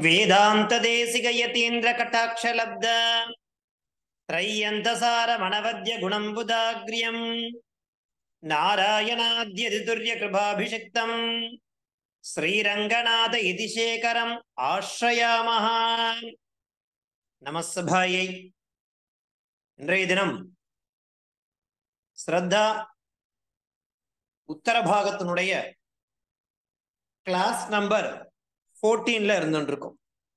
वेदान्तदेशिकयतीन्द्रकटाक्षलब्ध त्रय्यन्तसारमनवद्यगुणम्बुदाग्र्यम् नारायणाद्यदितुर्यकृपाभिषिक्तम् श्रीरङ्गनाथ इति शेखरम् ஆශ්ரயாமः நமஸ்தபாயை இன்றைய தினம் ஸ்ரத்தா உத்தர பாகத்தினுடைய கிளாஸ் நம்பர் ஃபோர்டீன்ல இருந்துருக்கும்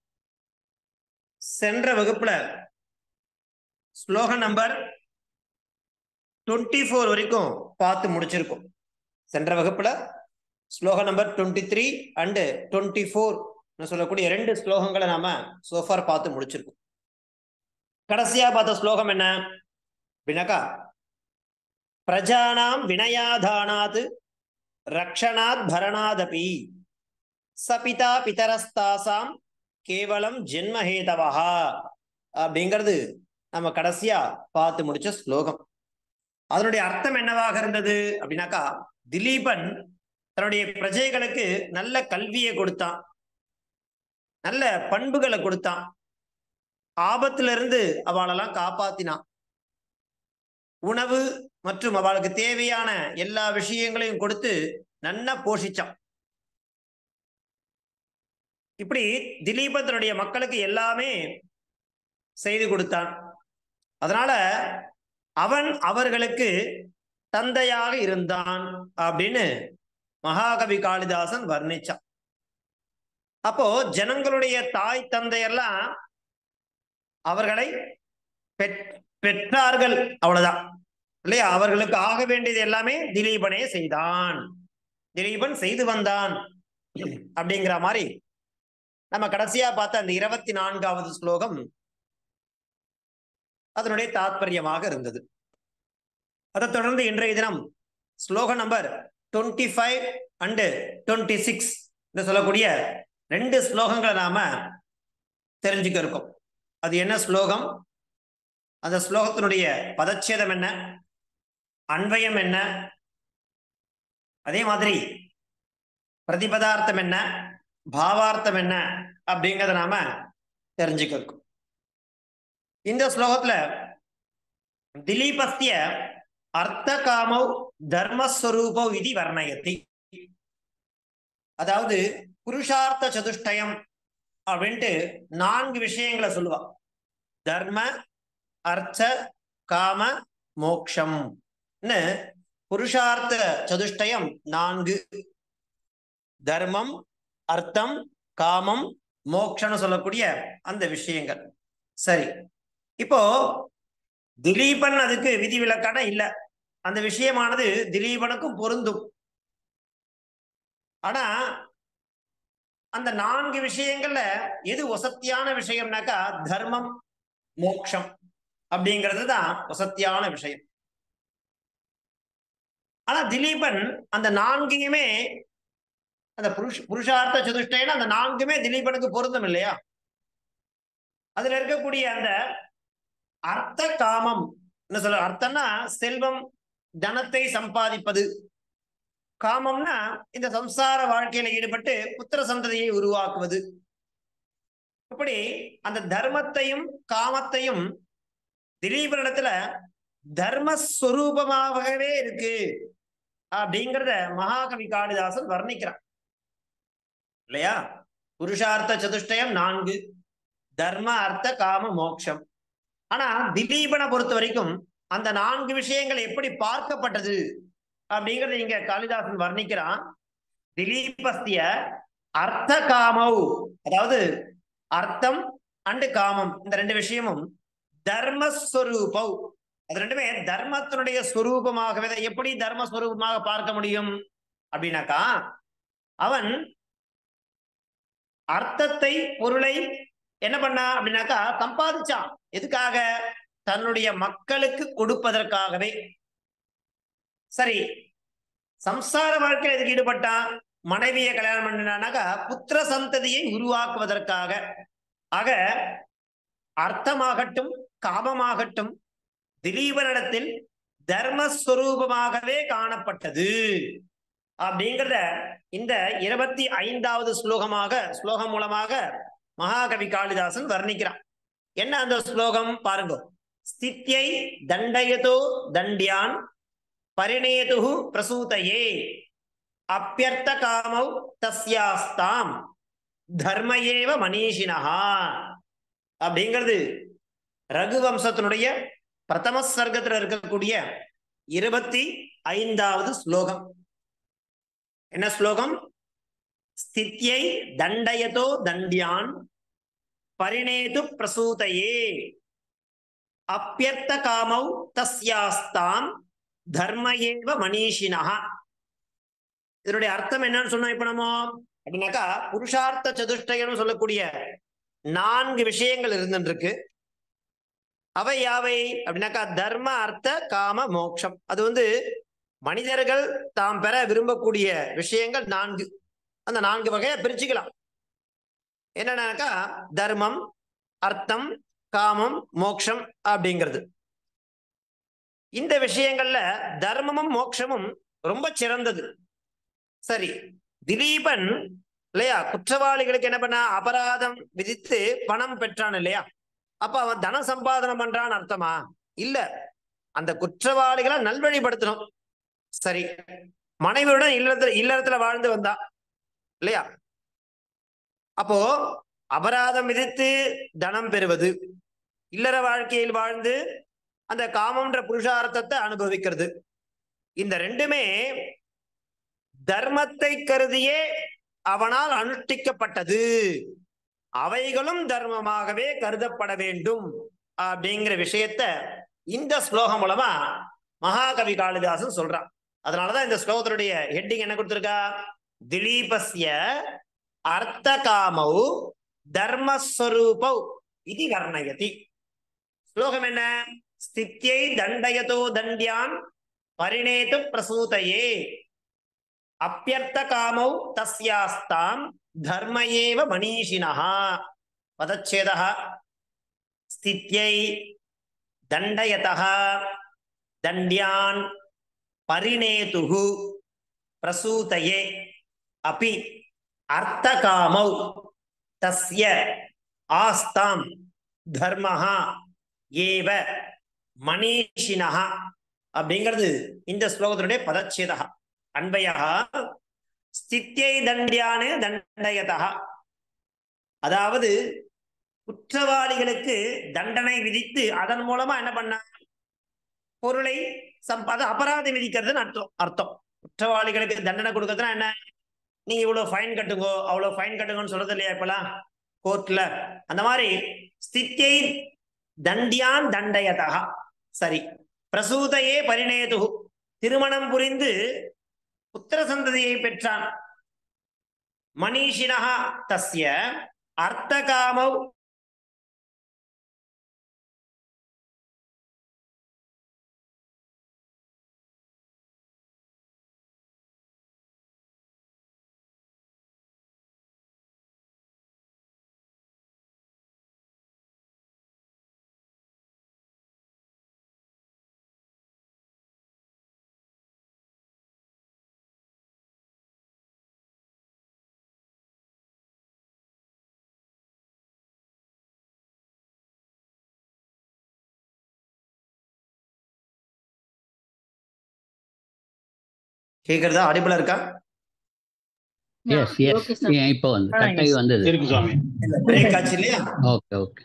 சென்ற வகுப்புல ஸ்லோக நம்பர் டுவெண்ட்டி ஃபோர் வரைக்கும் பார்த்து முடிச்சிருக்கோம் சென்ற வகுப்புல ஸ்லோக number twenty three and twenty four சொல்லக்கூடிய ரெண்டு ஸ்லோகங்களை நாம சோஃபார் பார்த்து முடிச்சிருக்கோம் கடைசியா பார்த்த ஸ்லோகம் என்ன வினகா பிரஜானாம் வினயாதானாத் ரக்ஷணாத் பரணாதபி சபிதா பிதரஸ்தாசாம் கேவலம் ஜென்மஹேதவா அப்படிங்கிறது நம்ம கடைசியா பார்த்து முடிச்ச ஸ்லோகம் அதனுடைய அர்த்தம் என்னவாக இருந்தது அப்படின்னாக்கா திலீபன் தன்னுடைய பிரஜைகளுக்கு நல்ல கல்வியை கொடுத்தான் நல்ல பண்புகளை கொடுத்தான் ஆபத்துல இருந்து அவளெல்லாம் காப்பாத்தினான் உணவு மற்றும் அவளுக்கு தேவையான எல்லா விஷயங்களையும் கொடுத்து நன்னா போஷிச்சான் இப்படி திலீபன் தன்னுடைய மக்களுக்கு எல்லாமே செய்து கொடுத்தான் அதனால அவன் அவர்களுக்கு தந்தையாக இருந்தான் அப்படின்னு மகாகவி காளிதாசன் வர்ணிச்சான் அப்போ ஜனங்களுடைய தாய் தந்தையெல்லாம் அவர்களை பெற்றார்கள் அவ்வளவுதான் இல்லையா அவர்களுக்கு ஆக வேண்டியது எல்லாமே திலீபனே செய்தான் திலீபன் செய்து வந்தான் அப்படிங்கிற மாதிரி நம்ம கடைசியா பார்த்த அந்த இருபத்தி நான்காவது ஸ்லோகம் அதனுடைய தாத்பரியமாக இருந்தது அதை தொடர்ந்து இன்றைய தினம் ஸ்லோகம் number twenty five and twenty six என்று சொல்லக்கூடிய ரெண்டு ஸ்லோகங்களை நாம தெரிஞ்சுக்க இருக்கோம் அது என்ன ஸ்லோகம் அந்த ஸ்லோகத்தினுடைய பதச்சேதம் என்ன அன்வயம் என்ன அதே மாதிரி பிரதிபதார்த்தம் என்ன பாவார்த்தம் என்ன அப்படிங்கிறத நாம தெரிஞ்சுக்க இருக்கோம் இந்த ஸ்லோகத்துல திலீபஸ்திய அர்த்த காமௌ தர்மஸ்வரூபோ விதி வர்ணயத்தி அதாவது புருஷார்த்த சதுஷ்டயம் அப்படின்ட்டு நான்கு விஷயங்களை சொல்லுவா தர்ம அர்த்த காம மோக்ஷம் புருஷார்த்த சதுஷ்டயம் நான்கு தர்மம் அர்த்தம் காமம் மோக்ஷன்னு சொல்லக்கூடிய அந்த விஷயங்கள் சரி இப்போ திலீபன் அதுக்கு விதிவிலக்கான இல்ல அந்த விஷயமானது திலீபனுக்கும் பொருந்தும் ஆனா அந்த நான்கு விஷயங்கள்ல எது வசத்தியான விஷயம்னாக்கா தர்மம் மோக்ஷம் அப்படிங்கிறது தான் வசத்தியான விஷயம் ஆனா திலீபன் அந்த நான்கையுமே அந்த புருஷ புருஷார்த்த சதுஷ்டயன் அந்த நான்குமே திலீபனுக்கு பொருந்தும் இல்லையா அதுல இருக்கக்கூடிய அந்த அர்த்த காமம் என்ன சொல்ல அர்த்தம்னா செல்வம் தனத்தை சம்பாதிப்பது காமம்னா இந்த சம்சார வாழ்க்கையில ஈடுபட்டு புத்திர சந்ததியை உருவாக்குவது இப்படி அந்த தர்மத்தையும் காமத்தையும் திலீபனிடத்துல தர்மஸ்வரூபமாகவே இருக்கு அப்படிங்கிறத மகாகவி காளிதாசன் வர்ணிக்கிறான் இல்லையா புருஷார்த்த சதுஷ்டயம் நான்கு தர்ம அர்த்த காம மோக்ஷம் ஆனா திலீபனை பொறுத்த வரைக்கும் அந்த நான்கு விஷயங்கள் எப்படி பார்க்கப்பட்டது அப்படிங்கறத இங்க காளிதாசன் வர்ணிக்கிறான் திலீபஸ்திய அர்த்த காமௌ அதாவது அர்த்தம் அண்டு காமம் இந்த ரெண்டு விஷயமும் தர்மஸ்வரூபௌ அது ரெண்டுமே தர்மத்தினுடைய ஸ்வரூபமாகவே எப்படி தர்மஸ்வரூபமாக பார்க்க முடியும் அப்படின்னாக்கா அவன் அர்த்தத்தை பொருளை என்ன பண்ணா அப்படின்னாக்கா சம்பாதிச்சான் எதுக்காக தன்னுடைய மக்களுக்கு கொடுப்பதற்காகவே சரி சம்சார வாழ்க்கையில் எதுக்கு ஈடுபட்டான் மனைவியை கல்யாணம் பண்ணினானாக்கா புத்திர சந்ததியை உருவாக்குவதற்காக ஆக அர்த்தமாகட்டும் காமமாகட்டும் திலீபனிடத்தில் தர்மஸ்வரூபமாகவே காணப்பட்டது அப்படிங்கிறத இந்த இருபத்தி ஐந்தாவது ஸ்லோகமாக ஸ்லோகம் மூலமாக மகாகவி காளிதாசன் வர்ணிக்கிறான் என்ன அந்த ஸ்லோகம் பாருங்க ஸ்தித்யை தண்டயதோ தண்ட்யான் பரிணேது பிரசூதையே அப்பியர்த்த காமௌ தஸ்யாஸ்தாம் தர்மயேவ மனிஷினஹா அப்படிங்கிறது ரகுவம்சத்தினுடைய பிரதம சர்க்கத்துல இருக்கக்கூடிய இருபத்தி ஐந்தாவது ஸ்லோகம் என்ன ஸ்லோகம் ஸ்தித்யை தண்டயதோ தண்ட்யான் பரிணேது பிரசூதையே அப்பியர்த்த காமௌ தஸ்யாஸ்தாம் தர்மயேவ மனிஷினஹா இதனுடைய அர்த்தம் என்னன்னு சொன்னோம் இப்ப நம்ம அப்படின்னாக்கா புருஷார்த்த சதுஷ்டயம் சொல்லக்கூடிய நான்கு விஷயங்கள் இருந்துருக்கு அவை யாவை அப்படின்னாக்கா தர்ம அர்த்த காம மோட்சம் அது வந்து மனிதர்கள் தாம் பெற விரும்பக்கூடிய விஷயங்கள் நான்கு அந்த நான்கு வகையை பிரிச்சுக்கலாம் என்னன்னாக்கா தர்மம் அர்த்தம் காமம் மோட்சம் அப்படிங்கிறது இந்த விஷயங்கள்ல தர்மமும் மோட்சமும் ரொம்ப சிறந்தது சரி திலீபன் இல்லையா குற்றவாளிகளுக்கு என்ன பண்ண அபராதம் விதித்து பணம் பெற்றான் இல்லையா அப்ப அவன் தன சம்பாதனம் பண்றான்னு அர்த்தமா இல்ல அந்த குற்றவாளிகளை நல்வழிப்படுத்தணும் சரி மனைவியுடன் இல்லத்துல இல்லறத்துல வாழ்ந்து வந்தா இல்லையா அப்போ அபராதம் விதித்து தனம் பெறுவது இல்லற வாழ்க்கையில் வாழ்ந்து அந்த காமம்ன்ற புருஷார்த்தத்தை அனுபவிக்கிறது இந்த ரெண்டுமே தர்மத்தை கருதியே அவனால் அனுஷ்டிக்கப்பட்டது அவைகளும் தர்மமாகவே கருதப்பட வேண்டும் அப்படிங்கிற விஷயத்த இந்த ஸ்லோகம் மூலமா மகாகவி காளிதாசன் சொல்றான் அதனாலதான் இந்த ஸ்லோகத்தினுடைய ஹெட்டிங் என்ன கொடுத்திருக்கா திலீபஸ்ய அர்த்த காமௌ தர்மஸ்வரூபௌ இது வர்ணயதி ஸ்லோகம் என்ன ஸ்தித்யை தண்டயதோ தண்ட்யான் பரிணேது பிரசூதையே அப்பியர்த்த காமௌ தஸ்யாஸ்தாம் தர்ம ஏவ மனிஷினः பதச்சேதः ஸ்தித்யை தண்டயதः தண்ட்யான் பரிணேதுः பிரசூதயே அபி அர்த்தகாமௌ தஸ்ய ஆஸ்தாம் தர்மஹ ஏவ மனிஷினஹ அப்படிங்கிறது இந்த ஸ்லோகத்தினுடைய பதச்சேதா அன்பையா ஸ்தித்யை தண்டியானே தண்டயதா அதாவது குற்றவாளிகளுக்கு தண்டனை விதித்து அதன் மூலமா என்ன பண்ண பொருளை சம் அது அபராதம் விதிக்கிறதுன்னு அர்த்தம் அர்த்தம் குற்றவாளிகளுக்கு தண்டனை கொடுக்கறதுனா என்ன நீங்க இவ்வளவு ஃபைன் கட்டுங்கோ அவ்வளவு ஃபைன் கட்டுங்கன்னு சொல்றது இல்லையா இப்பெல்லாம் கோர்ட்ல அந்த மாதிரி ஸ்தித்யை தண்டியான் தண்டயதா சரி பிரசூதையே பரிணேது திருமணம் புரிந்து புத்திர சந்ததியை பெற்றான் மனிஷினஹ தஸ்ய அர்த்தகாமௌ கேக்குறதா அடிபல இருக்கா எஸ் எஸ் ஓகே சார் இப்போ வந்து ஆ, கட்டாயி yes. வந்தது இருக்கு சுவாமி பிரேக் ஆச்சு இல்லையா ஓகே ஓகே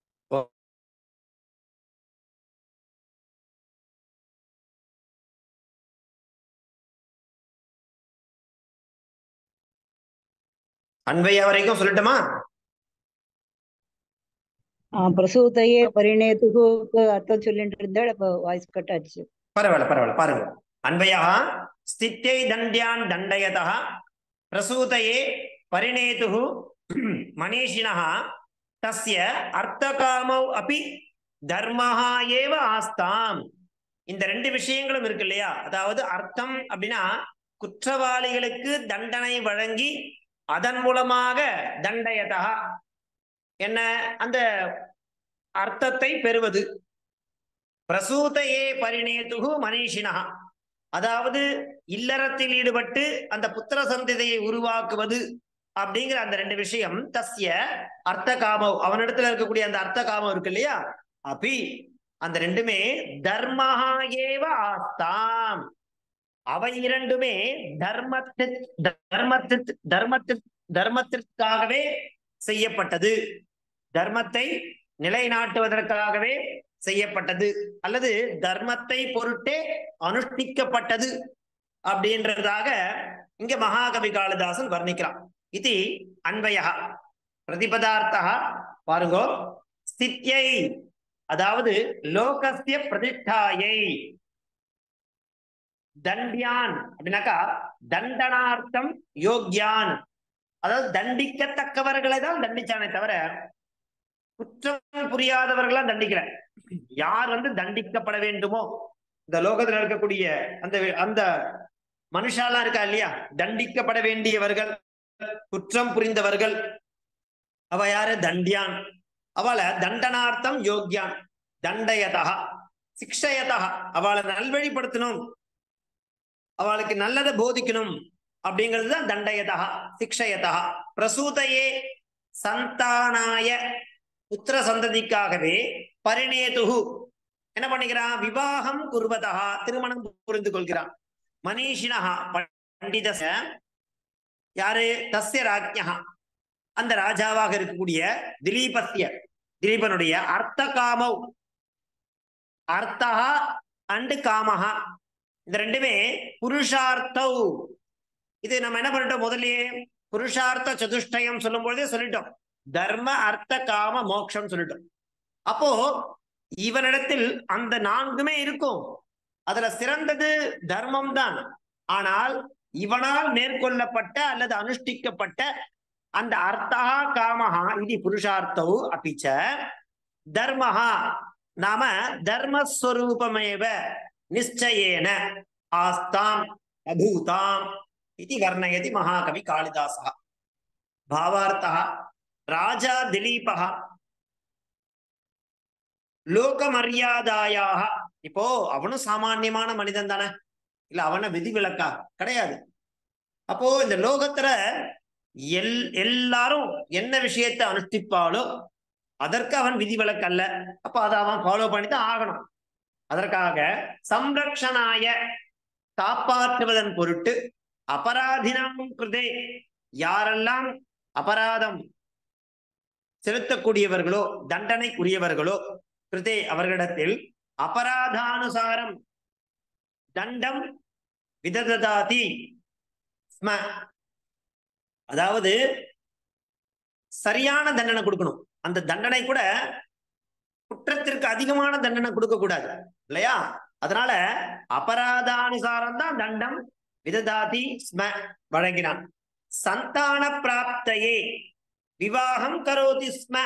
அன்பையா வரைக்கும் சொல்லட்டுமா ஆ, பிரசூதையே பரிணேத்துக்கு அர்த்தம் சொல்லிட்டு இருந்தாள் அப்ப வாய்ஸ் கட் ஆச்சு பரவாயில்ல பரவாயில்ல பாருங்க அன்பையா ஸ்தித்யை தண்ட்யான் தண்டயதா பிரசூதையே பரிணேது மனிஷினः தஸ்ய அர்த்தகாமௌ அபி தர்மஹா ஏவ ஆஸ்தாம் இந்த ரெண்டு விஷயங்களும் இருக்கு இல்லையா அதாவது அர்த்தம் அப்படின்னா குற்றவாளிகளுக்கு தண்டனை வழங்கி அதன் மூலமாக தண்டயதா என்ன அந்த அர்த்தத்தை பெறுவது பிரசூதையே பரிணேதுகு மனிஷினா அதாவது இல்லறத்தில் ஈடுபட்டு அந்த புத்திர சந்ததியை உருவாக்குவது அப்படிங்கிற அந்த ரெண்டு விஷயம் தஸ்ய அர்த்த காமம் அவனிடத்துல இருக்கக்கூடிய அந்த அர்த்த காமம் இருக்கு இல்லையா அபி அந்த ரெண்டுமே தர்மஹா ஏவ ஆஸ்தாம் அவை இரண்டுமே தர்மத்து தர்மத்து தர்மத்து தர்மத்திற்காகவே செய்யப்பட்டது தர்மத்தை நிலைநாட்டுவதற்காகவே செய்யப்பட்டது அல்லது தர்மத்தை பொருட்டே அனுஷ்டிக்கப்பட்டது அப்படின்றதாக இங்க மகாகவி காளிதாசன் வர்ணிக்கிறான் இது அன்வய பிரதிபதார்த்தா பாருங்கோ ஸ்தித்யை அதாவது லோகஸ்ய பிரதிஷ்டாயை தண்டியான் அப்படின்னாக்கா தண்டனார்த்தம் யோக்யான் அதாவது தண்டிக்கத்தக்கவர்களை தான் தண்டிச்சானே தவிர குற்றம் புரியாதவர்களா தண்டிக்கல யார் வந்து தண்டிக்கப்பட வேண்டுமோ இந்த லோகத்துல இருக்கக்கூடிய அந்த அந்த மனுஷாலாம் இருக்கா இல்லையா தண்டிக்கப்பட வேண்டியவர்கள் குற்றம் புரிந்தவர்கள் அவ யாரு தண்டியான் அவளை தண்டனார்த்தம் யோக்யான் தண்டயதா சிக்ஷயதா அவளை நல்வழிப்படுத்தணும் அவளுக்கு நல்லதை போதிக்கணும் அப்படிங்கிறது தான் தண்டயதா சிக்ஷயதா பிரசூதையே சந்தானாய புத்திர சந்ததிக்காகவே பரிணேதுகு என்ன பண்ணிக்கிறான் விவாகம் குருவதா திருமணம் புரிந்து கொள்கிறான் மனிஷினா பண்டித யாரு தஸ்ய ராஜ்யா அந்த ராஜாவாக இருக்கக்கூடிய திலீபஸ்ய திலீபனுடைய அர்த்த காமவ் அர்த்தா அண்டு காமஹா இந்த ரெண்டுமே புருஷார்த்தவ் இது நம்ம என்ன பண்ணிட்டோம் முதல்லயே புருஷார்த்த சதுஷ்டயம் சொல்லும் பொழுதே சொல்லிட்டோம் தர்ம அர்த்த காம மோட்சம் சொல்லிட்டோம் அப்போ இவனிடத்தில் அந்த நான்குமே இருக்கும் அதுல சிறந்தது தர்மம் தான் ஆனால் இவனால் மேற்கொள்ளப்பட்ட அல்லது அனுஷ்டிக்கப்பட்ட அந்த அர்த்தா காமஹா இது புருஷார்த்தவு அப்பிச்ச தர்மஹா நாம தர்மஸ்வரூபமேவ நிச்சயேன ஆஸ்தாம் அபூதாம் இது வர்ணயதி மகாகவி காளிதாசா பாவார்த்தா ராஜா திலீபா லோக மரியாதாயாக இப்போ அவனும் சாமானியமான மனிதன் தானே இல்ல அவன விதிவிலக்கா கிடையாது அப்போ இந்த லோகத்துல எல் எல்லாரும் என்ன விஷயத்தை அனுஷ்டிப்பாலோ அதற்கு அவன் விதிவிலக்கு அல்ல அப்ப அதை அவன் ஃபாலோ பண்ணி தான் ஆகணும் அதற்காக சம்ரக்ஷனாய காப்பாற்றுவதன் பொருட்டு அபராதினம் கிருதே யாரெல்லாம் அபராதம் செலுத்தக்கூடியவர்களோ தண்டனைக்குரியவர்களோ கிருதே அவர்களிடத்தில் அபராதானுசாரம் தண்டம் விதததாதி ஸ்ம அதாவது சரியான தண்டனை கொடுக்கணும் அந்த தண்டனை கூட குற்றத்திற்கு அதிகமான தண்டனை கொடுக்க கூடாது இல்லையா அதனால அபராதானுசாரம் தான் தண்டம் விததாதி ஸ்ம வழங்கினான் சந்தான பிராப்தையே விவாகம் கரோதி ஸ்ம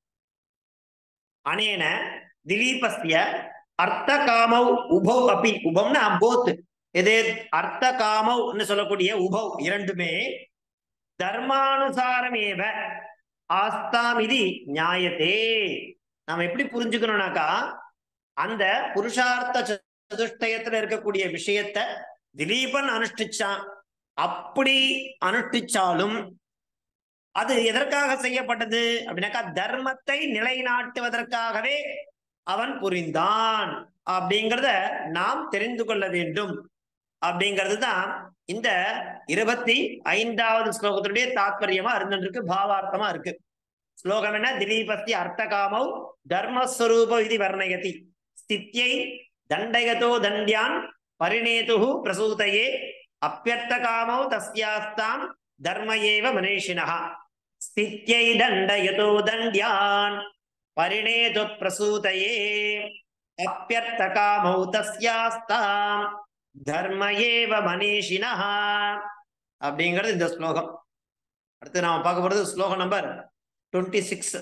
அனேன திலீபஸ்ய அர்த்த காமௌ உபௌ அப்பி உபம்னா போத் எதே அர்த்த காமௌன்னு சொல்லக்கூடிய உபௌ இரண்டுமே தர்மானுசாரமேவ ஆஸ்தாம் இது நியாயத்தே நாம எப்படி புரிஞ்சுக்கணும்னாக்கா அந்த புருஷார்த்த சதுஷ்டயத்துல இருக்கக்கூடிய விஷயத்த திலீபன் அனுஷ்டிச்சான் அப்படி அனுஷ்டிச்சாலும் அது எதற்காக செய்யப்பட்டது அப்படின்னாக்கா தர்மத்தை நிலைநாட்டுவதற்காகவே அவன் புரிந்தான் அப்படிங்கிறத நாம் தெரிந்து கொள்ள வேண்டும் அப்படிங்கிறது தான் இந்த இருபத்தி ஐந்தாவது ஸ்லோகத்தினுடைய தாத்பரியமா இருந்துருக்கு பாவார்த்தமா இருக்கு ஸ்லோகம் என்ன திலீபஸ்தி அர்த்தகாமௌ தர்மஸ்வரூப இது வர்ணயதி ஸ்தித்யை தண்டயதோ தண்ட்யான் பரிணேது பிரசூதையே அப்பியர்த்தகாமௌ தஸ்யாஸ்தாம் தர்ம ஏவ மனேஷினः ஸ்தித்யை தண்டயதோ தண்ட்யான் பரிணேது பிரசூதையே அப்பியர்த்தகாமௌ தஸ்யாஸ்தாம் தர்ம ஏவ மனீஷினः அப்படிங்கிறது இந்த ஸ்லோகம் அடுத்து நாம பார்க்க போறது ஸ்லோகம் நம்பர் டுவெண்ட்டி சிக்ஸ்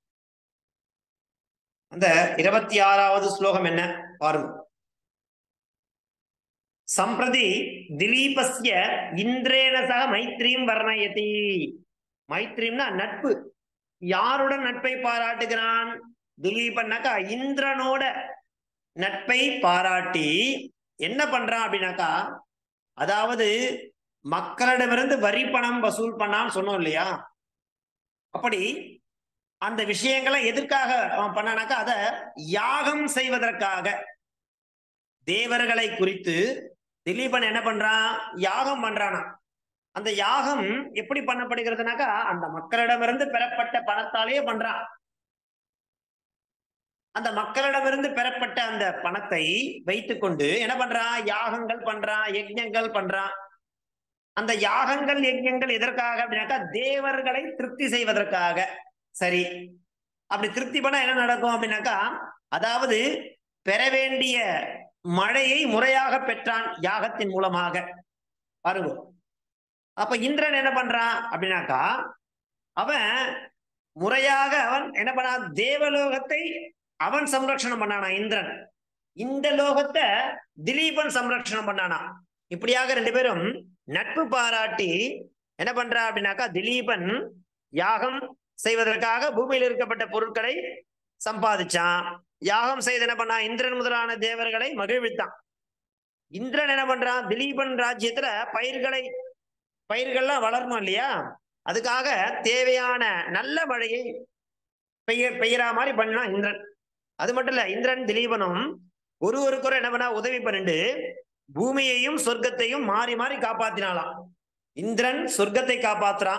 அந்த இருபத்தி ஆறாவது ஸ்லோகம் என்ன பாருங்க சம்பிரதி திலீபஸ்ய இந்திரேன சக மைத்ரீம் வர்ணயதி மைத்ரீம்னா நட்பு யாருடன் நட்பை பாராட்டுகிறான் திலீபன்னாக்கா இந்திரனோட நட்பை பாராட்டி என்ன பண்றான் அப்படின்னாக்கா அதாவது மக்களிடமிருந்து வரி பணம் வசூல் பண்ணான்னு சொன்னோம் இல்லையா அப்படி அந்த விஷயங்களை எதற்காக அவன் பண்ணானாக்கா அத யாகம் செய்வதற்காக தேவர்களை குறித்து திலீபன் என்ன பண்றான் யாகம் பண்றானா அந்த யாகம் எப்படி பண்ணப்படுகிறதுனாக்கா அந்த மக்களிடமிருந்து பெறப்பட்ட பணத்தாலேயே பண்றான் அந்த மக்களிடமிருந்து பெறப்பட்ட அந்த பணத்தை வைத்துக்கொண்டு என்ன பண்றான் யாகங்கள் பண்றான் யஜ்ஞங்கள் பண்றான் அந்த யாகங்கள் யஜ்ஞங்கள் எதற்காக அப்படின்னாக்கா தேவர்களை திருப்தி செய்வதற்காக சரி அப்படி திருப்தி பண்ணா என்ன நடக்கும் அப்படின்னாக்கா அதாவது பெற வேண்டிய மழையை முறையாக பெற்றான் யாகத்தின் மூலமாக பாருங்க அப்ப இந்திரன் என்ன பண்றான் அப்படின்னாக்கா அவன் முறையாக அவன் என்ன பண்ணான் தேவலோகத்தை அவன் சம்ரட்சணம் பண்ணானா இந்திரன் இந்த லோகத்தை திலீபன் சம்ரட்சணம் பண்ணானா இப்படியாக ரெண்டு பேரும் நட்பு பாராட்டி என்ன பண்றா அப்படின்னாக்கா திலீபன் யாகம் செய்வதற்காக பூமியில் இருக்கப்பட்ட பொருட்களை சம்பாதிச்சான் யாகம் செய்து என்ன பண்ணா இந்திரன் முதலான தேவர்களை மகிழ்வித்தான் இந்திரன் என்ன பண்றான் திலீபன் ராஜ்யத்துல பயிர்களை பயிர்கள்லாம் வளரணும் இல்லையா அதுக்காக தேவையான நல்ல மழையை பெய்ய பெய்யற மாதிரி பண்ணான் இந்திரன் அது மட்டும் இல்ல இந்திரன் திலீபனும் ஒருவருக்கொரு என்ன பண்ணா உதவி பண்ணிட்டு பூமியையும் சொர்க்கத்தையும் மாறி மாறி காப்பாத்தினாலாம் இந்திரன் சொர்க்கத்தை காப்பாத்துறான்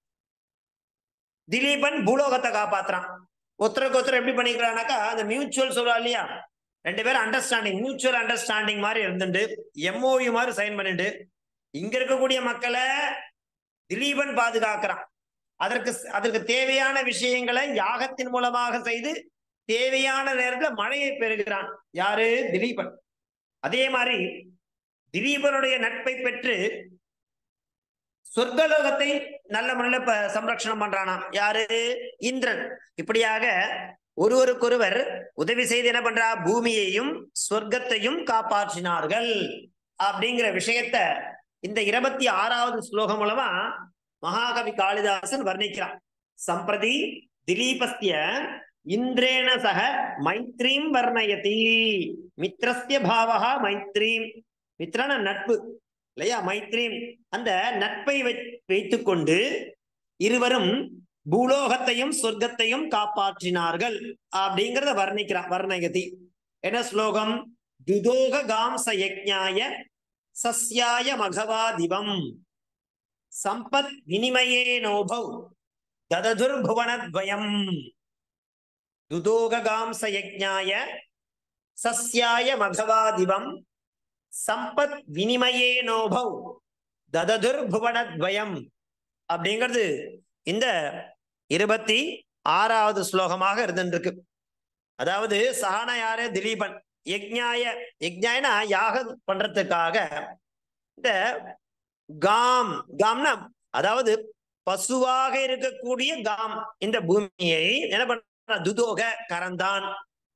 திலீபன் பூலோகத்தை காப்பாத்துறான் ஒருத்தருக்கு ஒருத்தர் எப்படி பண்ணிக்கிறானாக்கா அந்த மியூச்சுவல் சொல்றா இல்லையா ரெண்டு பேரும் அண்டர்ஸ்டாண்டிங் மியூச்சுவல் அண்டர்ஸ்டாண்டிங் மாதிரி இருந்துட்டு எம்ஓயு மாதிரி சைன் பண்ணிட்டு இங்க இருக்கக்கூடிய மக்களை திலீபன் பாதுகாக்கிறான் அதற்கு அதற்கு தேவையான விஷயங்களை யாகத்தின் மூலமாக செய்து தேவையான நேரத்துல மழையை பெறுகிறான் யாரு திலீபன் அதே மாதிரி திலீபனுடைய நட்பை பெற்று சொர்க்கலோகத்தை நல்ல முறையில இப்ப சம்ரட்சணம் பண்றானாம் யாரு இந்திரன் இப்படியாக ஒருவருக்கொருவர் உதவி செய்து என்ன பண்றா பூமியையும் சொர்க்கத்தையும் காப்பாற்றினார்கள் அப்படிங்கிற விஷயத்த இந்த இருபத்தி ஆறாவது ஸ்லோகம் மூலமா மகாகவி காளிதாசன் வர்ணிக்கிறான் சம்பிரதி திலீபஸ்திய இந்திரேண சக மைத்ரீம் வர்ணயதி மித்ரஸ்ய பாவகா மைத்ரீம் மித்ரன நட்பு இல்லையா மைத்ரீம் அந்த நட்பை வைத்துக் கொண்டு இருவரும் பூலோகத்தையும் சொர்க்கத்தையும் காப்பாற்றினார்கள் அப்படிங்கிறத வர்ணிக்கிறான் வர்ணயதி என்ன ஸ்லோகம் துதோக காம்ச யஜ்ஞாய சஸ்யாய மகவாதிபம் சம்பத் வினிமயே நோபௌ தததுர்புவனத்வயம் துதோகாம்ச யஜ்ஞாய சஸ்யாய மகவாதிபம் சம்பத் வினிமயே நோபௌ தததுர்புவனத்வயம் அப்படிங்கிறது இந்த இருபத்தி ஆறாவது ஸ்லோகமாக இருந்துருக்கு அதாவது சஹான யாரு திலீபன் யஜ்ஞாய யஜ்ஞாயனா யாகம் பண்றதுக்காக இந்த காம் காம்னா அதாவது பசுவாக இருக்கக்கூடிய காம் இந்த பூமியை என்ன பண்ண துதோக கரந்தான்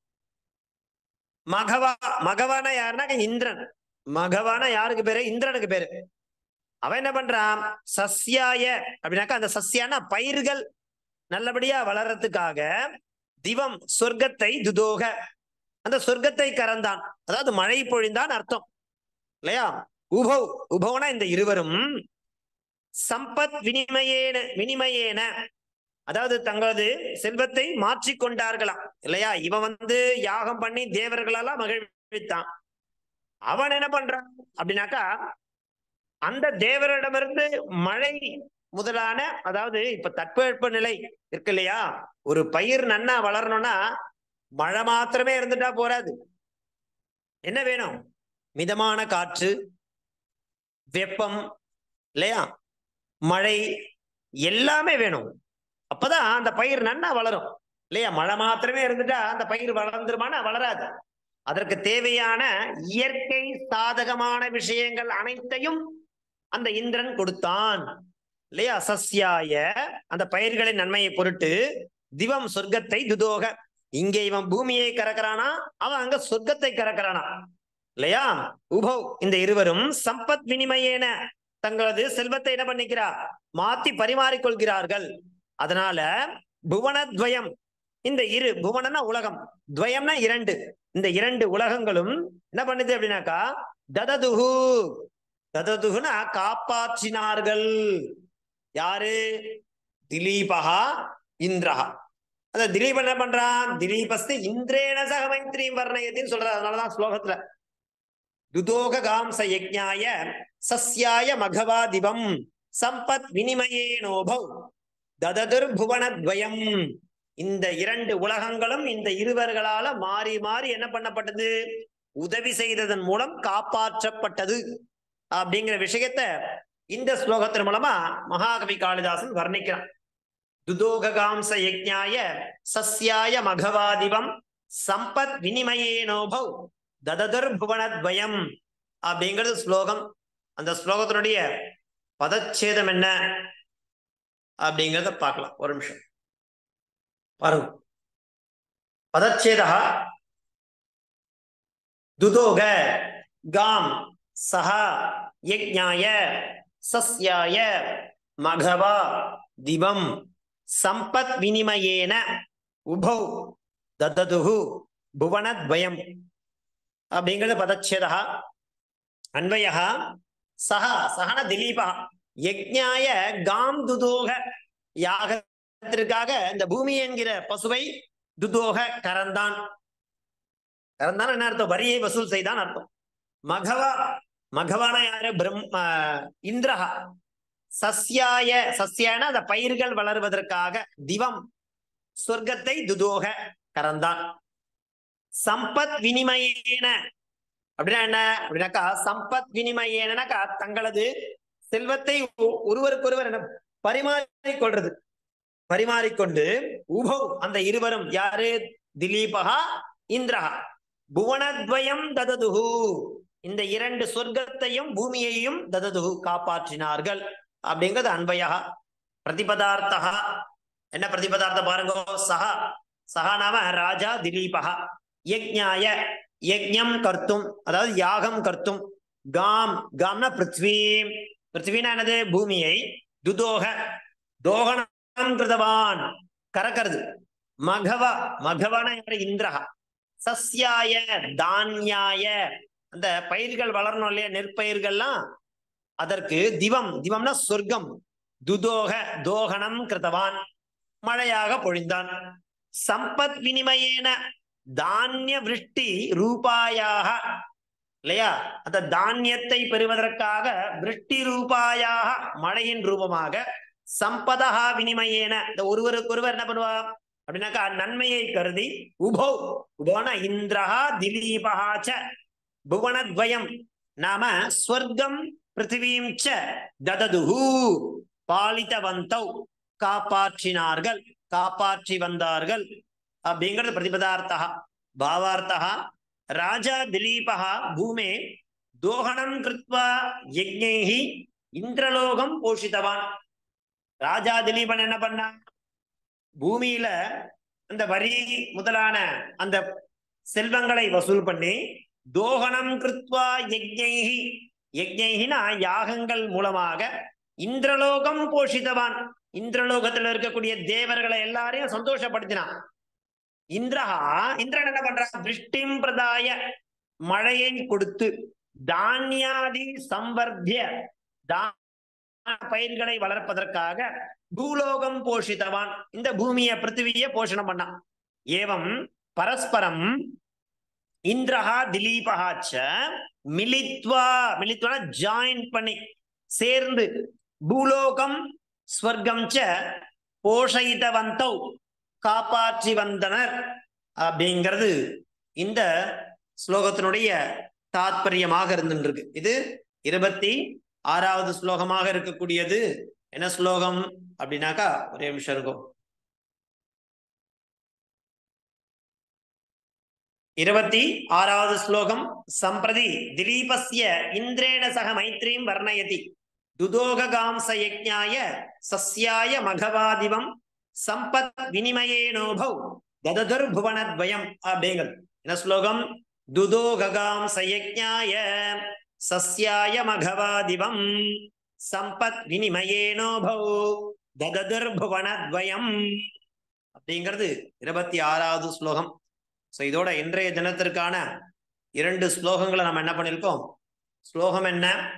மகவா மகவான யாருன்னா இந்திரன் மகவான யாருக்கு பேரு இந்திரனுக்கு பேரு அவன் என்ன பண்றான் சஸ்யாய அப்படின்னாக்கா அந்த சஸ்யானா பயிர்கள் நல்லபடியா வளர்றதுக்காக திவம் சொர்க்கத்தை துதோக அந்த சொர்க்கத்தை கறந்தான் அதாவது மழை பொழிந்தான் அர்த்தம் இல்லையா உபவ் உபவனா இந்த இருவரும் சம்பத் வினிமயேன வினிமயேன அதாவது தங்களது செல்வத்தை மாற்றி கொண்டார்களாம் இல்லையா இவன் வந்து யாகம் பண்ணி தேவர்களெல்லாம் மகிழ்வித்தான் அவன் என்ன பண்றான் அப்படின்னாக்கா அந்த தேவரிடமிருந்து மழை முதலான அதாவது இப்ப தட்பவெப்ப நிலை இருக்கு இல்லையா ஒரு பயிர் நன்னா வளரணும்னா மழை மாத்திரமே இருந்துட்டா போராது என்ன வேணும் மிதமான காற்று வெப்பம் இல்லையா மழை எல்லாமே வேணும் அப்பதான் அந்த பயிர் நன்னா வளரும் இல்லையா மழை மாத்திரமே இருந்துட்டா அந்த பயிர் வளர்ந்துருமானா வளராது அதற்கு தேவையான இயற்கை சாதகமான விஷயங்கள் அனைத்தையும் அந்த இந்திரன் கொடுத்தான் இல்லையா சஸ்யாய அந்த பயிர்களின் நன்மையை பொருட்டு திவம் சொர்க்கத்தை துதோக இங்க இவன் பூமியை கறக்கிறானா அவன் அங்க சொர்க்கத்தை கறக்கிறானா இல்லையா உபவ் இந்த இருவரும் சம்பத் வினிமயேன தங்களது செல்வத்தை என்ன பண்ணிக்கிறா மாத்தி பரிமாறிக்கொள்கிறார்கள் அதனால புவனத்வயம் இந்த இரு புவனம்னா உலகம் துவயம்னா இரண்டு இந்த இரண்டு உலகங்களும் என்ன பண்ணுது அப்படின்னாக்கா தததுகு தததுகுனா காப்பாற்றினார்கள் யாரு திலீபகா இந்திரஹா அந்த திலீப் என்ன பண்றான் திலீபஸ்து இந்திரேன சக மைத்ரீம் வர்ணயத்தின்னு சொல்றாரு அதனாலதான் ஸ்லோகத்துல துதோக காம்ச யஜ்ஞாய சஸ்யாய மகவாதிபம் சம்பத் வினிமயேனோபவ் தததுர் புவனத்வயம் இந்த இரண்டு உலகங்களும் இந்த இருவர்களால மாறி மாறி என்ன பண்ணப்பட்டது உதவி செய்ததன் மூலம் காப்பாற்றப்பட்டது அப்படிங்கிற விஷயத்த இந்த ஸ்லோகத்தின் மூலமா மகாகவி காளிதாசன் வர்ணிக்கிறான் துதோகாம்ச யஜ்ஞாய சஸ்யாய மகவாதிபம் சம்பத் வினிமயேனோபவ் தததர் புவனத்வயம் அப்படிங்கிறது ஸ்லோகம் அந்த ஸ்லோகத்தினுடைய பதச்சேதம் என்ன அப்படிங்கிறத பார்க்கலாம் ஒரு நிமிஷம் பாருங்க பதச்சேதா துதோக காம் சஹ யஜ்ஞாய சஸ்யாய மகவா திவம் சம்பத் வினிமயேன உபௌ தததுகு புவனத்வயம் அப்படிங்கிறது பதச்சேதா அன்வய சஹ சஹன திலீபா யஜ்ஞாய காம் துதோக யாகத்திற்காக இந்த பூமி என்கிற பசுவை துதோக கரந்தான் கரந்தான் என்ன அர்த்தம் வரியை வசூல் செய்தான் அர்த்தம் மகவா மகவான யாரு பிரம்ம இந்திரஹா சஸ்யாய சஸ்யான அந்த பயிர்கள் வளர்வதற்காக திவம் சொர்க்கத்தை துதோக கரந்தான் சம்பத் வினிமயேன அப்படின்னா என்ன அப்படின்னாக்கா சம்பத் வினிமயேனாக்கா தங்களது செல்வத்தை ஒ- ஒருவருக்கொருவர் என்ன பரிமாறிக்கொள்றது பரிமாறிக்கொண்டு உபவ் அந்த இருவரும் யாரு திலீபகா இந்திரஹா புவனத்வயம் தததுஹு இந்த இரண்டு சொர்க்கத்தையும் பூமியையும் தததுஹு காப்பாற்றினார்கள் அப்படிங்கிறது அன்பையா பிரதிபதார்த்தா என்ன பிரதிபதார்த்தம் பாருங்க சஹா சஹா நாம ராஜா திலீபகா யஜ்ஞாய யஜ்ஞம் கர்த்தும் அதாவது யாகம் கர்த்தும் காம் காம்னா பிருத்வி பிருத்வினா என்னது பூமியை துதோக தோகணம் கிருதவான் கறக்கிறது மகவ மகவன யாரு இந்திரஹா சஸ்யாய தானியாய அந்த பயிர்கள் வளரணும் இல்லையா நெற்பயிர்கள்லாம் அதற்கு திவம் திவம்னா சொர்க்கம் துதோக தோகணம் கிருதவான் மழையாக பொழிந்தான் சம்பத் வினிமயேன தானிய விருஷ்டி ரூபாயாக இல்லையா அந்த தானியத்தை பெறுவதற்காக விருஷ்டி ரூபாயாக மழையின் ரூபமாக சம்பதா வினிமயேன இந்த ஒருவருக்கொருவர் என்ன பண்ணுவா அப்படின்னாக்கா நன்மையை கருதி உபோ உபோன இந்திரஹா திலீபஹா ச புவனத்வயம் நாம ஸ்வர்க்கம் பிருத்திவீம் ச தததுஹு பாலித்தவந்தௌ காப்பாற்றினார்கள் காப்பாற்றி வந்தார்கள் அப்படிங்கிறது பிரதிபதார்த்தா பாவார்த்தா ராஜா திலீபः பூமே தோகணம் கிருத்வா யஜ்ஞைஹி இந்திரலோகம் போஷித்தவான் ராஜா திலீபன் என்ன பண்ணான் பூமியில அந்த வரி முதலான அந்த செல்வங்களை வசூல் பண்ணி தோகணம் கிருத்வா யஜ்ஞைஹி யஜ்ஞைஹினா யாகங்கள் மூலமாக இந்திரலோகம் போஷித்தவான் இந்திரலோகத்துல இருக்கக்கூடிய தேவர்களை எல்லாரையும் சந்தோஷப்படுத்தினான் இந்திரஹா இந்திரன் என்ன பண்றான் திருஷ்டிம் பிரதாய மழையை கொடுத்து தானியாதி சம்வர்த்திய தா- பயிர்களை வளர்ப்பதற்காக பூலோகம் போஷித்தவான் இந்த பூமியை பிருத்திவிய போஷணம் பண்ணான் ஏவம் பரஸ்பரம் இந்திரஹா திலீபஹா ச மிலித்வா மிலித்வா ஜாயின் பண்ணி சேர்ந்து பூலோகம் ஸ்வர்க்கம் ச போஷயித்தவந்தௌ காப்பாற்றி வந்தனர் அப்படிங்கிறது இந்த ஸ்லோகத்தினுடைய தாத்பரியமாக இருந்துருக்கு இது இருபத்தி ஆறாவது ஸ்லோகமாக இருக்கக்கூடியது என்ன ஸ்லோகம் அப்படின்னாக்கா ஒரே நிமிஷம் இருக்கும் இருபத்தி ஆறாவது ஸ்லோகம் சம்பிரதி திலீபஸ்ய இந்திரேண சக மைத்ரீம் வர்ணயதி துதோகாம்ச யஜ்ஞாய சஸ்யாய மகவாதிவம் சம்பத் வினிமயேனோபவ் தததுர் புவனத்வயம் அப்படிங்கிறது என்ன ஸ்லோகம் துதோகாம்ச யஜ்ஞாய சஸ்யாய மகவாதிவம் சம்பத் வினிமயேனோபவ் தததுர் புவனத்வயம் அப்படிங்கிறது இருபத்தி ஆறாவது ஸ்லோகம் ஸோ இதோட இன்றைய தினத்திற்கான இரண்டு ஸ்லோகங்களை நம்ம என்ன பண்ணியிருக்கோம் ஸ்லோகம் என்ன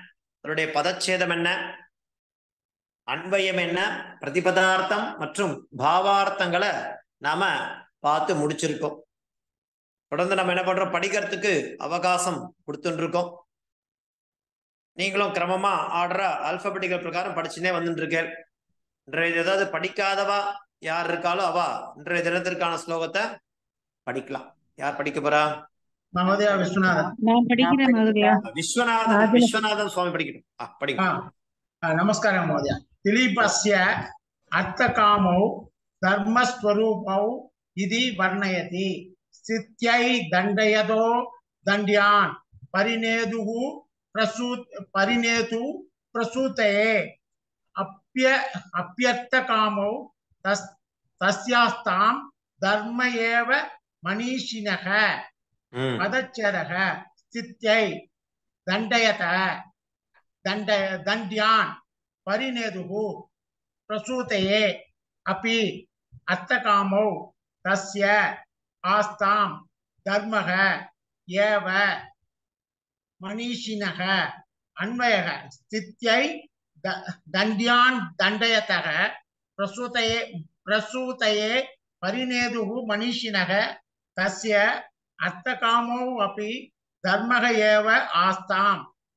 அதனுடைய பதச்சேதம் என்ன அன்வயம் என்ன பிரதிபதார்த்தம் மற்றும் பாவார்த்தங்களை நாம பார்த்து முடிச்சிருக்கோம் தொடர்ந்து நம்ம என்ன பண்றோம் படிக்கிறதுக்கு அவகாசம் கொடுத்துட்டு இருக்கோம் நீங்களும் கிரமமா ஆர்டரா ஆல்பபெட்டிக்கல் பிரகாரம் படிச்சுனே வந்துட்டு இருக்கேன் இன்றைய ஏதாவது படிக்காதவா யார் இருக்காளோ அவா இன்றைய தினத்திற்கான ஸ்லோகத்தை படிக்கலாம் யார் படிக்க போறா மகோதயா விஸ்வநாதன் நான் படிக்கிறேன் மதுரையா விஸ்வநாதன் அதுல- விஸ்வநாதன் சுவாமி படிக்கட்டும் ஆ, படிங்க ஆ, ஆ, நமस्कारः महोदय दिलीपस्य अर्थकामौ धर्मस्वरूपौ इति वर्णयति स्थित्यै दण्डयतो दण्ड्यान् परिणेदुः प्रसू परिणेतु प्रसूतये अप्य अप्यर्थकामौ तस् तस्यास्तां धर्म एव मनीषिणः ம் पदच्छेदः स्थित्यै दण्डयत दण्ड दण्ड्यान् परिणेदुः प्रसूतये अपि अर्थकामौ तस्य आस्तां धर्मः एव मनीषिणः अन्वयः स्थित्यै द- दण्ड्यान् दण्डयतः प्रसूतये प्रसूतये परिणेदुः मनीषिणः तस्य अर्थकामौ अपि धर्मः एव आस्ताम्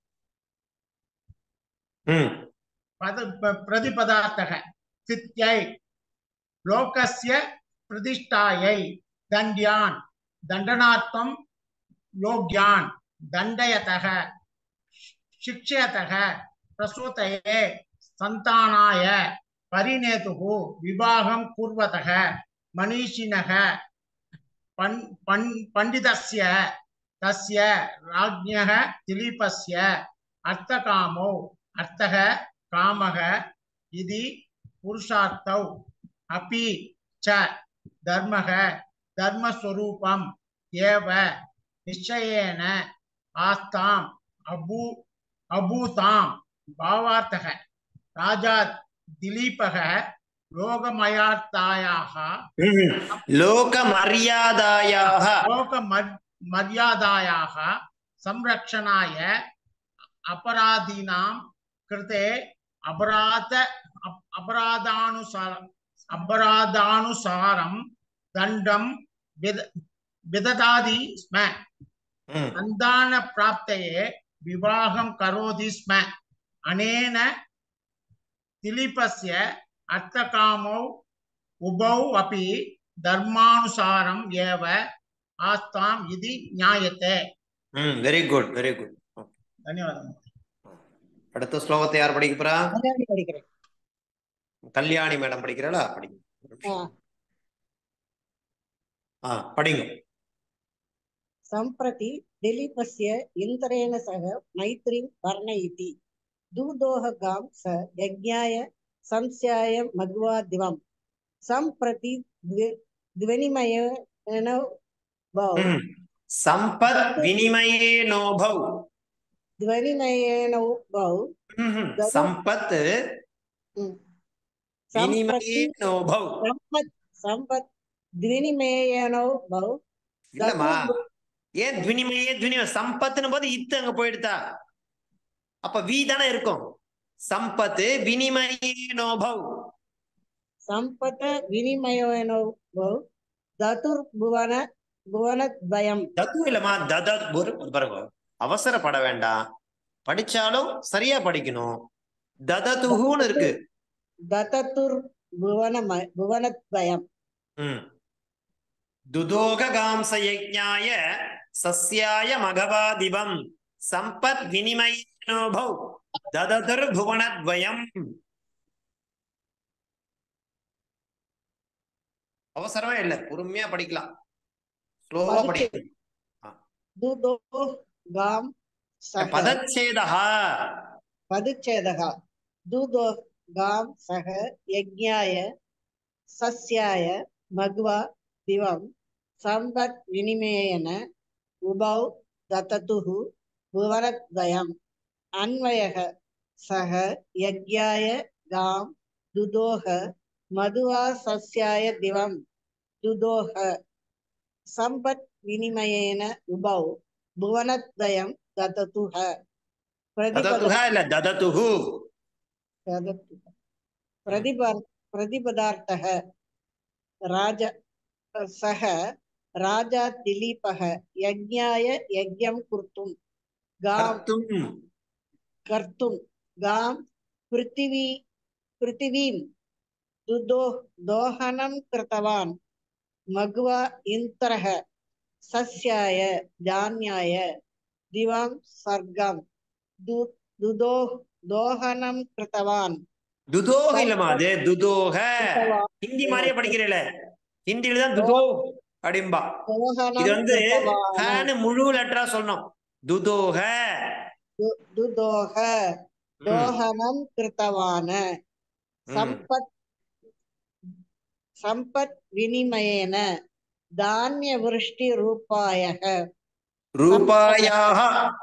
ம் पद प- प्रतिपदार्थः स्थित्यै लोकस्य प्रतिष्ठायै दण्ड्यान् दण्डनार्थं योग्यान् दण्डयतः शिक्षयतः प्रसूतये सन्तानाय परिणेतुः विवाहं कुर्वतः मनीषिणः पण् पण् पण्डितस्य तस्य राज्ञः दिलीपस्य अर्थकामौ अर्थः कामः इति पुरुषार्थौ अपि च धर्मः धर्मस्वरूपम् एव निश्चयेन आस्ताम् अभू अभूतां भावार्थः राजा दिलीपः लोकमयार्थायाः ம். லோகமரியாதாயாக लोकमर्यादायाः संरक्षणाय अपराधीनां कृते अपराध अप- अपराधानुसार अपराधानुसारं दण्डं विद विददाति स्म ம் सन्तानप्राप्तये विवाहं करोति स्म अनेन दिलीपस्य अर्थकामौ उभौ अपि धर्मानुसारम् एव आस्ताम् इति ज्ञायते ம் வெரி குட் வெரி குட் धन्यवादः அடுத்த ஸ்லோகத்தை யார் படிக்க போறா மலையாளி படிக்கிறேன் கல்யாணி மேடம் படிக்கிறாளா படிங்க ஆ. ஆ படிங்க सम्प्रति दिलीपस्य इन्द्रेण सह मैत्रीं वर्णयति दूदोहगां स यज्ञाय संस्याय मध्वा दिवं सम्प्रति द्वे ध्वनिमयेन भव ம். சம்பத் வினிமயே நோபவ் ध्वनिमयेन भव ம்ஹும். தது- சம்பத் வினிமயே सम्प्रति நோபவ் सम्पत् सम्पत् ध्वनिमयेन भव இல்லம்மா ஏன் துவினிமயே துவினிம சம்பத்துன்னு போது இத்து அங்க போயிடுதா அப்ப வி தானே இருக்கும் சம்பத்து வினிமயே நோபவ் सम्पत् विनिमयेन भव धतुर्भुवन भुवनद्वयम् தத்து இல்லம்மா தத ஒரு ஒரு பாருங்க அவசரப்பட வேண்டாம் படிச்சாலும் சரியா படிக்கணும் தததுஹுன்னு இருக்கு दततुर्भुवन भुवनद्वयम् ம் துதோகாம்ச யஜ்ஞாய சஸ்யாய மகவாதிபம் சம்பத் வினிமயனோபௌ தததர் புவனத்வயம் அவசரமே இல்ல பொறுமையா படிக்கலாம் ஸ்லோவா படிக்கலாம் दुदो गां सह பதச்சேதா पदच्छेदः दुदो गां सह यज्ञाय सस्याय मघ्वा दिवं सम्पत् विनिमयेन उभौ दततुः भुवनद्वयम् अन्वयः सह यज्ञाय गां दुदोह मधुवा सस्याय दिवं दुदोह सम्पत् विनिमयेन उभौ भुवनद्वयं दततुः தததுக இல்ல தததுகு प्रतिपद प्रतिपदार्थः राज सः राजा दिलीपः यज्ञाय यज्ञं कर्तुं गां கர்த்தும் कर्तुं गां पृथिवी पृथिवीं दुदो दोहनं कृतवान् मघ्वा इन्द्रः सस्याय धान्याय दिवं सर्गं दु दुदो दोहनं कृतवान् துதோக இல்லமா அது துதோக ஹிந்தி மாதிரியே படிக்கிறீல ஹிந்தியில தான் துதோ அப்படிம்பா இது दोहनं வந்து कृतवान् ஹேன்னு முழு லெட்டரா சொல்லணும் துதோக दु- दुदोह ம், दोहनं कृतवान् सम्पत् सम्पत् विनिमयेन धान्यवृष्टिरूपायः ரூபாயாக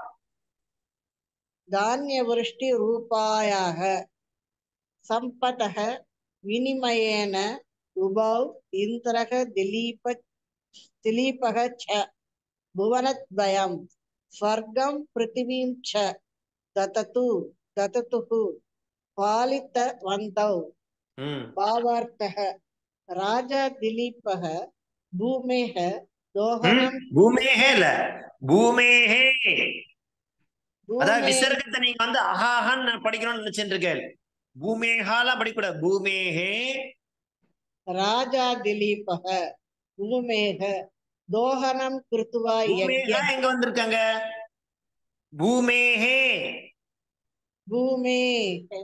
धान्यवृष्टिरूपायाः सम्पतः विनिमयेन उभौ इन्द्रः दिलीप दिलीपः च भुवनद्वयं स्वर्गं पृथिवीं च दततु दततुः पालितवन्तौ ம் भावार्थः राजा दिलीपः भूमेः ம், दोहनं பூமேஹே இல்ல பூமேஹே அதாவது भूमे விசர்க்கத்தை நீங்க வந்து அஹாஹன்னு படிக்கணும்னு நினைச்சிட்டு இருக்கேன் பூமேஹாலாம் படிக்கூடாது பூமேஹே राजा दिलीपः भूमेः दोहनं कृत्वा பூமேஹா यज्ञ எங்க வந்திருக்காங்க பூமேஹே भूमेः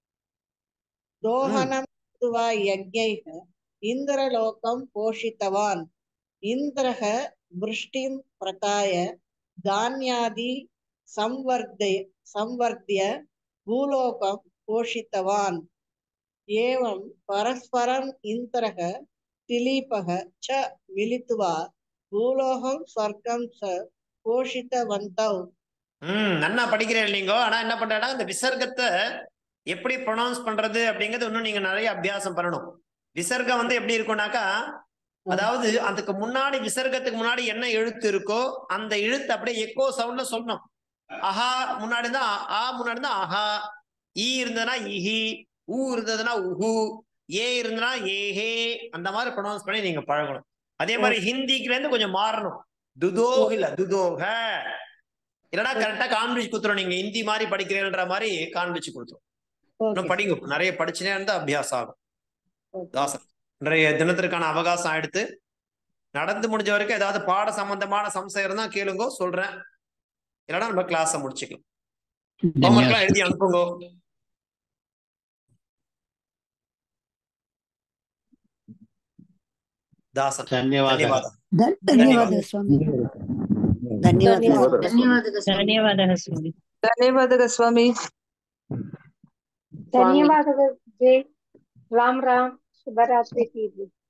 दोहनं कृत्वा यज्ञैः इन्द्रलोकं पोषितवान् इन्द्रः वृष्टिं प्रकाय धान्यादि संवर्धय संवर्ध्य भूलोकं पोषितवान् एवं परस्परम् इन्द्रः दिलीपः च मिलित्वा भूलोकं स्वर्गं च पोषितवन्तौ ம் நன்னா படிக்கிறேன் இல்லைங்கோ ஆனா என்ன பண்றேன்னா இந்த விசர்க்கத்தை எப்படி ப்ரொனவுன்ஸ் பண்றது அப்படிங்கிறது இன்னும் நீங்க நிறைய அபியாசம் பண்ணணும் விசர்க்கம் வந்து எப்படி இருக்கும்னாக்கா அதாவது அதுக்கு முன்னாடி விசர்க்கத்துக்கு முன்னாடி என்ன எழுத்து இருக்கோ அந்த எழுத்து அப்படியே எக்கோ சவுண்ட்ல சொல்லணும் அஹா முன்னாடி தான் ஆ முன்னாடி தான் அஹா ஈ இருந்ததுன்னா இஹி ஊ இருந்ததுன்னா உஹு ஏ இருந்ததுன்னா ஏஹே அந்த மாதிரி ப்ரொனவுன்ஸ் பண்ணி நீங்க பழகணும் அதே மாதிரி ஹிந்திக்குல இருந்து கொஞ்சம் மாறணும் துதோக இல்ல துதோக இல்லைன்னா கரெக்டா காண்பிச்சு கொடுத்துரும் நீங்க ஹிந்தி மாதிரி படிக்கிறேன்ற மாதிரி காண்பிச்சு கொடுத்துரும் இன்னும் படிங்க நிறைய படிச்சுனே இருந்தா அபியாசம் ஆகும் தாசன் இன்றைய தினத்திற்கான அவகாசம் ஆயிடுத்து நடந்து முடிஞ்ச வரைக்கும் ஏதாவது பாட சம்பந்தமான சம்சயம் இருந்தா கேளுங்க சொல்றேன் இல்லைன்னா நம்ம கிளாஸ முடிச்சுக்கலாம் ஹோம்ஒர்க் எல்லாம் எழுதி அனுப்புங்க தாசன் ಧನ್ಯವಾದ ಧನ್ಯವಾದ ಧನ್ಯವಾದ ಸ್ವಾಮಿ ಧನ್ಯವಾದ ಧನ್ಯವಾದಗಳು ಸ್ವಾಮಿ ಧನ್ಯವಾದಗಳು ಸ್ವಾಮಿ ಧನ್ಯವಾದಗಳು ಜೈ ರಾಮ್ ರಾಮ್ ಶುಭರಾತ್ರಿ